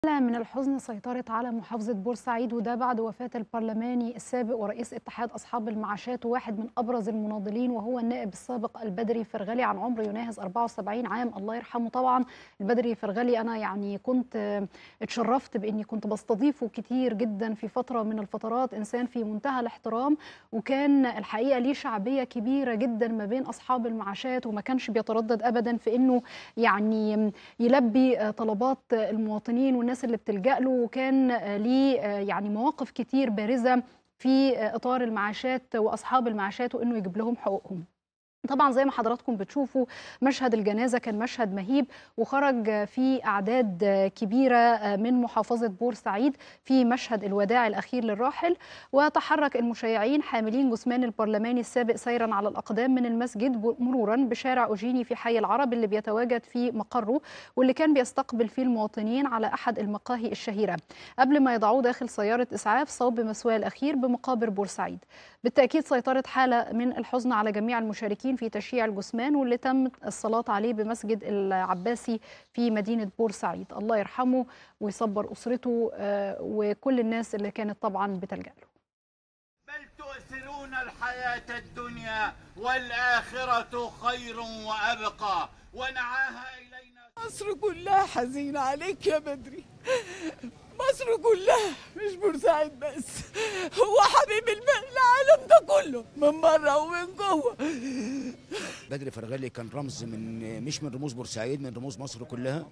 حالة من الحزن سيطرت على محافظة بورسعيد وده بعد وفاة البرلماني السابق ورئيس اتحاد أصحاب المعاشات وواحد من أبرز المناضلين وهو النائب السابق البدري فرغلي عن عمر يناهز 74 عام الله يرحمه طبعا البدري فرغلي أنا يعني كنت اتشرفت بإني كنت بستضيفه كتير جدا في فترة من الفترات إنسان في منتهى الاحترام وكان الحقيقة ليه شعبية كبيرة جدا ما بين أصحاب المعاشات وما كانش بيتردد أبدا في إنه يعني يلبي طلبات المواطنين والناس اللي بتلجأ له وكان ليه يعني مواقف كتير بارزة في إطار المعاشات وأصحاب المعاشات وإنه يجيب لهم حقوقهم طبعا زي ما حضراتكم بتشوفوا مشهد الجنازه كان مشهد مهيب وخرج في اعداد كبيره من محافظه بورسعيد في مشهد الوداع الاخير للراحل وتحرك المشيعين حاملين جثمان البرلماني السابق سيرا على الاقدام من المسجد مرورا بشارع اوجيني في حي العرب اللي بيتواجد في مقره واللي كان بيستقبل فيه المواطنين على احد المقاهي الشهيره قبل ما يضعوه داخل سياره اسعاف صوب مسواه الاخير بمقابر بورسعيد بالتاكيد سيطرت حاله من الحزن على جميع المشاركين في تشييع الجثمان واللي تم الصلاة عليه بمسجد العباسي في مدينة بورسعيد الله يرحمه ويصبر أسرته وكل الناس اللي كانت طبعا بتلجأ له بل تؤثرون الحياة الدنيا والآخرة خير وأبقى ونعاها إلينا مصر كلها حزينة عليك يا بدري مصر كلها مش بورسعيد بس هو حبيب العالم ده كله من بره ومن جوه بدري فرغلي كان رمز من مش من رموز بورسعيد من رموز مصر كلها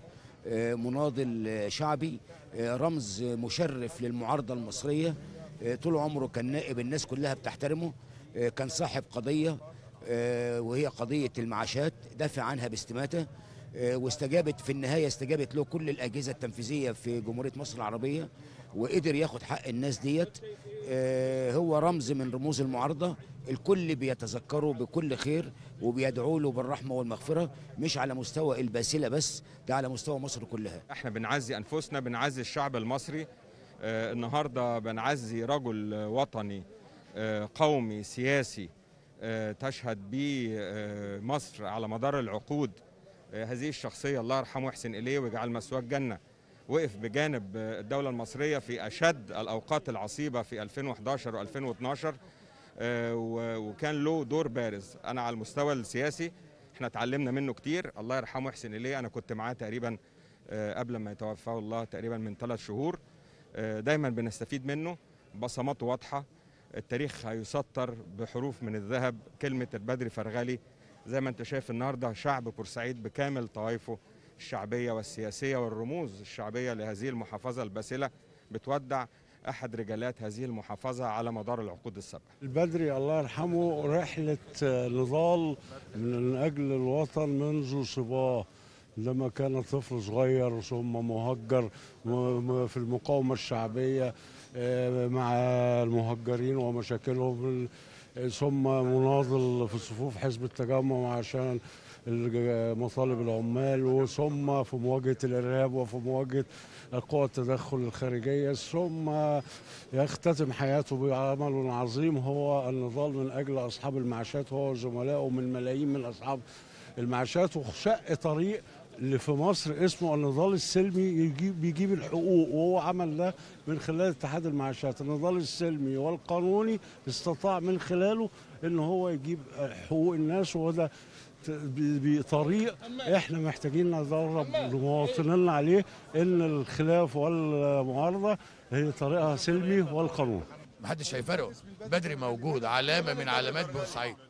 مناضل شعبي رمز مشرف للمعارضه المصريه طول عمره كان نائب الناس كلها بتحترمه كان صاحب قضيه وهي قضيه المعاشات دافع عنها باستماته واستجابت في النهايه استجابت له كل الاجهزه التنفيذيه في جمهوريه مصر العربيه وقدر ياخد حق الناس ديت هو رمز من رموز المعارضه الكل بيتذكره بكل خير وبيدعوا له بالرحمه والمغفره مش على مستوى الباسله بس ده على مستوى مصر كلها احنا بنعزي انفسنا بنعزي الشعب المصري آه النهارده بنعزي رجل وطني آه قومي سياسي آه تشهد به مصر على مدار العقود هذه الشخصية الله يرحمه ويحسن إليه ويجعل مسواه الجنة وقف بجانب الدولة المصرية في أشد الأوقات العصيبة في 2011 و2012 وكان له دور بارز أنا على المستوى السياسي احنا اتعلمنا منه كتير الله يرحمه ويحسن إليه أنا كنت معاه تقريبا قبل ما يتوفاه الله تقريبا من ثلاث شهور دايما بنستفيد منه بصماته واضحة التاريخ هيسطر بحروف من الذهب كلمة البدري فرغلي زي ما انت شايف النهارده شعب بورسعيد بكامل طوائفه الشعبيه والسياسيه والرموز الشعبيه لهذه المحافظه الباسله بتودع احد رجالات هذه المحافظه على مدار العقود السابقه. البدري الله يرحمه رحله نضال من اجل الوطن منذ صباه لما كان طفل صغير ثم مهجر في المقاومه الشعبيه مع المهجرين ومشاكلهم ثم مناضل في صفوف حزب التجمع عشان مطالب العمال وثم في مواجهه الارهاب وفي مواجهه قوى التدخل الخارجيه ثم يختتم حياته بعمل عظيم هو النضال من اجل اصحاب المعاشات هو وزملائه من ملايين من اصحاب المعاشات وشق طريق اللي في مصر اسمه النضال السلمي يجيب بيجيب الحقوق وهو عمل ده من خلال اتحاد المعاشات النضال السلمي والقانوني استطاع من خلاله ان هو يجيب حقوق الناس وده بطريق احنا محتاجين ندرب مواطنينا عليه ان الخلاف والمعارضه هي طريقها سلمي والقانون محدش هيفرقه بدري موجود علامه من علامات بورسعيد